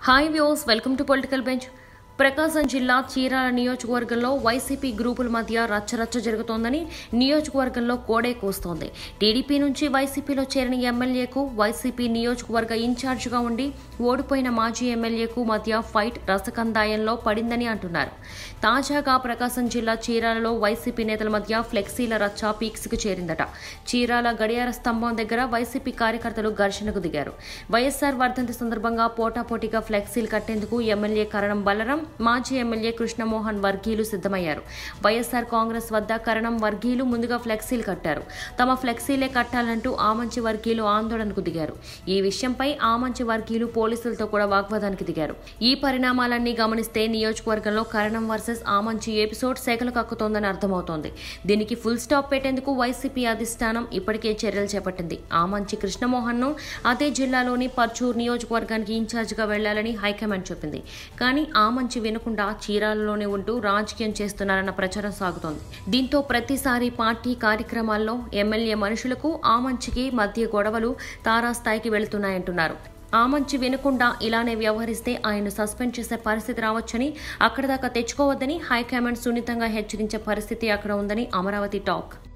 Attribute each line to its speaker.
Speaker 1: hi views welcome to political bench Prakasam జిల్లా చీరాల నియోజకవర్గంలో YCP గ్రూపుల మధ్య రచ్చరచ్చ జరుగుతోందని నియోజకవర్గంలో కోడే కూస్తోంది టీడీపీ నుంచి వైసీపీలో చేరిన ఎమ్మెల్యేకు వైసీపీ నియోజకవర్గ ఇన్ఛార్జిగా ఉండి ఓడిపోయిన మాజీ ఎమ్మెల్యేకు మధ్య ఫైట్ రసకందాయంలో పడిందని అంటున్నారు తాజాగా ప్రకాశం జిల్లా చీరాలలో వైసీపీ నేతల మధ్య ఫ్లెక్సీల రచ్చ పీక్స్కు చేరిందట చీరాల గడియార స్తంభం దగ్గర వైసీపీ కార్యకర్తలు ఘర్షణకు దిగారు వైఎస్సార్ వర్ధంతి సందర్భంగా పోటాపోటీగా ఫ్లెక్సీలు కట్టేందుకు ఎమ్మెల్యే కరణం బలరం మాజీ ఎమ్మెల్యే కృష్ణమోహన్ వర్గీయులు సిద్ధమయ్యారు వైఎస్సార్ కాంగ్రెస్ వద్ద కరణం వర్గీయులు ముందుగా ఫ్లెక్సీలు కట్టారు తమ ఫ్లెక్సీలే కట్టాలంటూ ఆమంచి వర్గీయులు ఆందోళనకు దిగారు ఈ విషయంపై ఆమంచి వర్గీయులు పోలీసులతో కూడా వాగ్వాదానికి దిగారు ఈ పరిణామాలన్నీ గమనిస్తే నియోజకవర్గంలో కరణం వర్సెస్ ఆమంచి ఎపిసోడ్ సేకలు కక్కుతోందని అర్థమవుతోంది దీనికి ఫుల్ స్టాప్ పెట్టేందుకు వైసీపీ అధిష్టానం ఇప్పటికే చర్యలు చేపట్టింది ఆమంచి కృష్ణమోహన్ ను అదే జిల్లాలోని పర్చూర్ నియోజకవర్గానికి ఇన్ఛార్జిగా వెళ్లాలని హైకమాండ్ చెప్పింది కానీ ఆమంచి వినకుండా చీరాలలోనే ఉంటూ రాజకీయం చేస్తున్నారన్న ప్రచారం సాగుతోంది దీంతో ప్రతిసారి పార్టీ కార్యక్రమాల్లో ఎమ్మెల్యే మనుషులకు ఆమంచికి మధ్య గొడవలు తారాస్థాయికి వెళుతున్నాయంటున్నారు ఆమంచి వినకుండా ఇలానే వ్యవహరిస్తే ఆయన సస్పెండ్ చేసే పరిస్థితి రావచ్చని అక్కడ దాకా తెచ్చుకోవద్దని హైకమాండ్ సున్నితంగా హెచ్చరించే పరిస్థితి అక్కడ ఉందని అమరావతి టాక్